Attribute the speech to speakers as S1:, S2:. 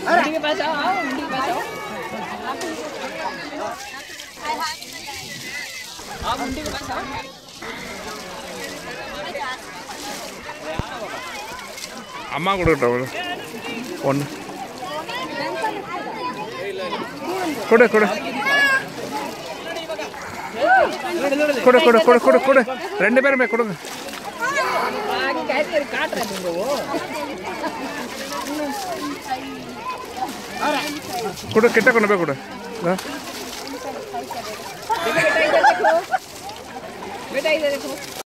S1: मुंडी के पास आओ आओ मुंडी के पास आओ आओ मुंडी के पास आओ
S2: அம்மா கொடுக்கட்டும் ஒன்று கொடு கொடு கொடு கொடு கொடு கொடு கொடு ரெண்டு பேருமே கொடுங்க
S1: आगे कहते हैं काट रहे तुमको वो
S2: கொடு கிட்ட கொண்டு போய் கொடு இதோ.
S1: बेटा इधर देखो बेटा इधर देखो